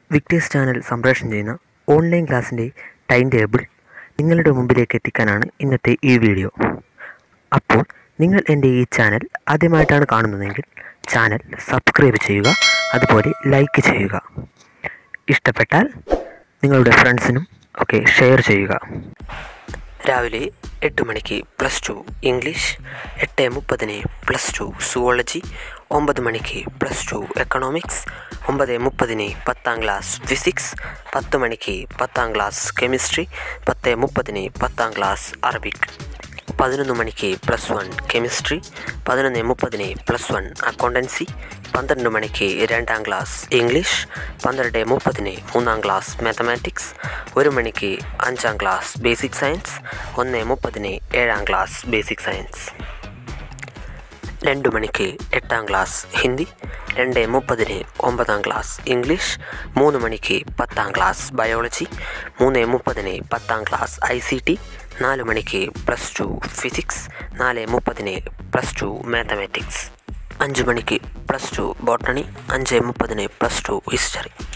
Victers channel സംപ്രേഷണം ചെയ്യുന്ന online ക്ലാസ്സിൻ്റെ ടൈം ടേബിൾ നിങ്ങളുടെ മുമ്പിലേക്ക് എത്തിക്കാനാണ് ഇന്നത്തെ ഈ വീഡിയോ അപ്പോൾ നിങ്ങൾ എൻ്റെ ഈ ചാനൽ ആദ്യമായിട്ടാണ് കാണുന്നതെങ്കിൽ ചാനൽ സബ്സ്ക്രൈബ് ചെയ്യുക അതുപോലെ ലൈക്ക് ചെയ്യുക ഇഷ്ടപ്പെട്ടാൽ നിങ്ങളുടെ ഫ്രണ്ട്സിനും ഒക്കെ ഷെയർ ചെയ്യുക രാവിലെ എട്ട് മണിക്ക് പ്ലസ് ടു ഇംഗ്ലീഷ് എട്ട് മുപ്പതിന് പ്ലസ് ടു സുവോളജി ഒമ്പത് മണിക്ക് പ്ലസ് ടു എക്കണോമിക്സ് ഒമ്പത് മുപ്പതിന് പത്താം ക്ലാസ് ഫിസിക്സ് പത്ത് മണിക്ക് പത്താം ക്ലാസ് കെമിസ്ട്രി പത്ത് മുപ്പതിന് പത്താം ക്ലാസ് അറബിക് പതിനൊന്ന് മണിക്ക് പ്ലസ് വൺ കെമിസ്ട്രി പതിനൊന്ന് മുപ്പതിന് പ്ലസ് വൺ അക്കൗണ്ടൻസി പന്ത്രണ്ട് മണിക്ക് രണ്ടാം ക്ലാസ് ഇംഗ്ലീഷ് പന്ത്രണ്ട് മുപ്പതിന് മൂന്നാം ക്ലാസ് മാത്തമാറ്റിക്സ് ഒരു മണിക്ക് അഞ്ചാം ക്ലാസ് ബേസിക് സയൻസ് ഒന്ന് മുപ്പതിന് ഏഴാം ക്ലാസ് ബേസിക് സയൻസ് രണ്ട് മണിക്ക് എട്ടാം ക്ലാസ് ഹിന്ദി രണ്ട് മുപ്പതിന് ഒമ്പതാം ക്ലാസ് ഇംഗ്ലീഷ് മൂന്ന് മണിക്ക് പത്താം ക്ലാസ് ബയോളജി മൂന്ന് മുപ്പതിന് പത്താം ക്ലാസ് ഐ സി ടി നാല് മണിക്ക് പ്ലസ് ടു ഫിസിക്സ് നാല് മുപ്പതിന് പ്ലസ് ടു മാത്തമാറ്റിക്സ് അഞ്ച് മണിക്ക് പ്ലസ് ടു ബോട്ടണി അഞ്ച് മുപ്പതിന് പ്ലസ് ടു ഹിസ്റ്ററി